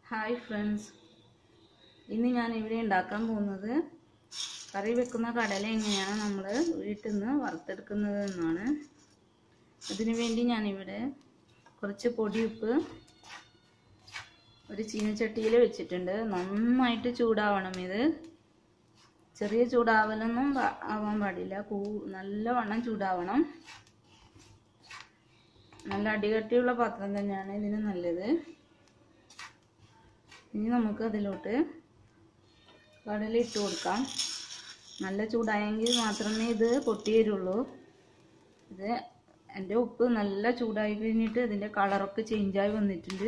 hi friends ഇന്ന് ഞാൻ ഇവിടെ ഉണ്ടാക്കാൻ പോകുന്നത് കറി വെക്കുന്ന കടല എങ്ങനെയാണ് നമ്മൾ വീട്ടിൽ നിന്ന് വറുത്തെടുക്കുന്നത് എന്നാണ് അതിനു വേണ്ടി ഞാനിവിടെ കുറച്ച് പൊടിയുപ്പ് ഒരു ചീനച്ചട്ടിയിൽ വെച്ചിട്ടുണ്ട് നന്നായിട്ട് ചൂടാവണം ഇത് ചെറിയ ചൂടാവലൊന്നും പാ- ആവാൻ പാടില്ല കൂ നല്ലവണ്ണം ചൂടാവണം നല്ല അടികട്ടിയുള്ള പാത്രം തന്നെയാണ് ഇതിന് നല്ലത് ഇനി നമുക്ക് അതിലോട്ട് കടല ഇട്ട് കൊടുക്കാം നല്ല ചൂടായെങ്കിൽ മാത്രമേ ഇത് പൊട്ടി വരുള്ളൂ ഇത് എൻ്റെ ഉപ്പ് നല്ല ചൂടായി കഴിഞ്ഞിട്ട് ഇതിൻ്റെ കളറൊക്കെ ചേഞ്ചായി വന്നിട്ടുണ്ട്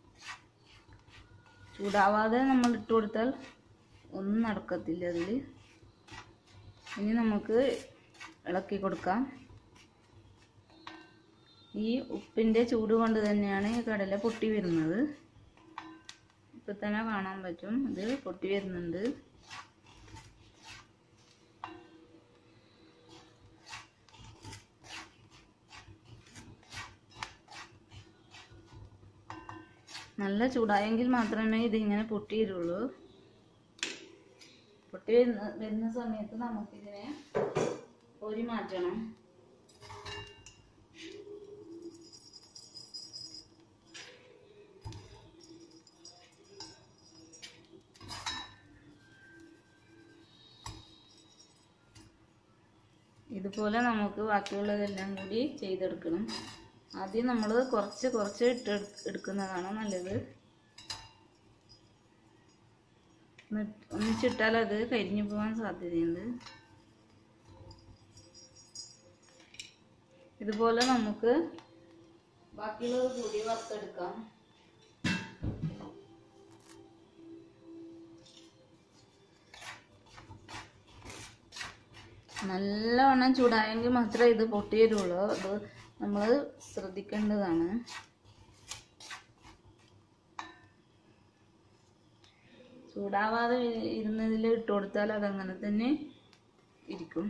ചൂടാവാതെ നമ്മൾ ഇട്ട് കൊടുത്താൽ ഒന്നും നടക്കത്തില്ല അതിൽ ഇനി നമുക്ക് ഇളക്കി കൊടുക്കാം ഈ ഉപ്പിൻ്റെ ചൂട് കൊണ്ട് തന്നെയാണ് ഈ കടല പൊട്ടി വരുന്നത് ഇപ്പം തന്നെ കാണാൻ പറ്റും ഇത് പൊട്ടി വരുന്നുണ്ട് നല്ല ചൂടായെങ്കിൽ മാത്രമേ ഇതിങ്ങനെ പൊട്ടി വരുള്ളൂ പൊട്ടി വരുന്ന വരുന്ന സമയത്ത് നമുക്കിതിനെ ഒരു മാറ്റണം ഇതുപോലെ നമുക്ക് ബാക്കിയുള്ളതെല്ലാം കൂടി ചെയ്തെടുക്കണം ആദ്യം നമ്മൾ കുറച്ച് കുറച്ച് ഇട്ട് എടുക്കുന്നതാണ് നല്ലത് എന്നിട്ട് ഒന്നിച്ചിട്ടാൽ അത് കരിഞ്ഞു പോകാൻ സാധ്യതയുണ്ട് ഇതുപോലെ നമുക്ക് ബാക്കിയുള്ളത് കൂടി വറുത്തെടുക്കാം നല്ലവണ്ണം ചൂടായെങ്കിൽ മാത്രമേ ഇത് പൊട്ടി വരുള്ളൂ അത് നമ്മൾ ശ്രദ്ധിക്കേണ്ടതാണ് ചൂടാവാതെ ഇരുന്നതിൽ ഇട്ട് കൊടുത്താൽ അതങ്ങനെ തന്നെ ഇരിക്കും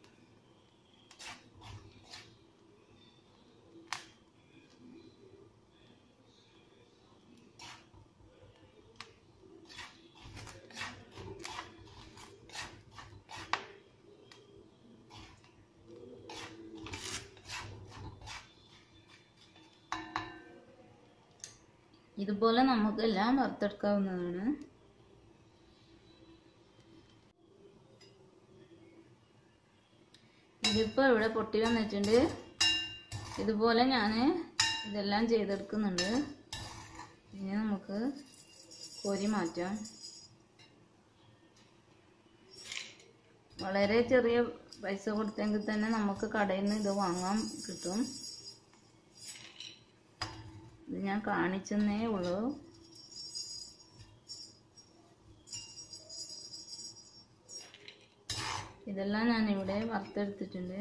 ഇതുപോലെ നമുക്കെല്ലാം വറുത്തെടുക്കാവുന്നതാണ് ഇതിപ്പോൾ ഇവിടെ പൊട്ടി വന്നിട്ടുണ്ട് ഇതുപോലെ ഞാൻ ഇതെല്ലാം ചെയ്തെടുക്കുന്നുണ്ട് ഇനി നമുക്ക് കോരി മാറ്റാം വളരെ ചെറിയ പൈസ കൊടുത്തെങ്കിൽ തന്നെ നമുക്ക് കടയിൽ നിന്ന് ഇത് വാങ്ങാൻ കിട്ടും ഇത് ഞാൻ കാണിച്ചെന്നേ ഉള്ളൂ ഇതെല്ലാം ഞാൻ ഇവിടെ വറുത്തെടുത്തിട്ടുണ്ട്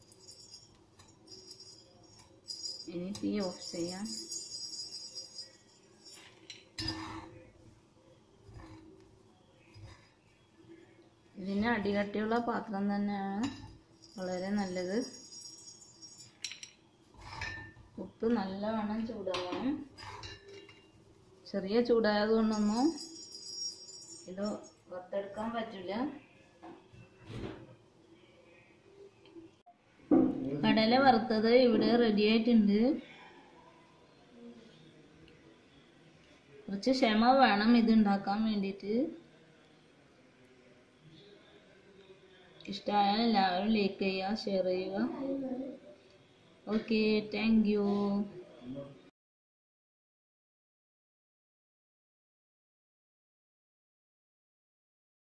ഇനി തീ ഓഫ് ചെയ്യാം ഇതിന് അടികട്ടിയുള്ള പാത്രം തന്നെയാണ് വളരെ നല്ലത് ഉപ്പ് നല്ലവണ്ണം ചൂടാവണം ചെറിയ ചൂടായത് കൊണ്ടൊന്നും ഇത് വറുത്തെടുക്കാൻ പറ്റില്ല കടല വറുത്തത് ഇവിടെ റെഡി ആയിട്ടുണ്ട് കുറച്ച് ക്ഷമ വേണം ഇത് ഉണ്ടാക്കാൻ വേണ്ടിയിട്ട് ഇഷ്ടമായാൽ എല്ലാവരും ലൈക്ക് ചെയ്യുക ഷെയർ ചെയ്യുക ഓക്കെ താങ്ക് യു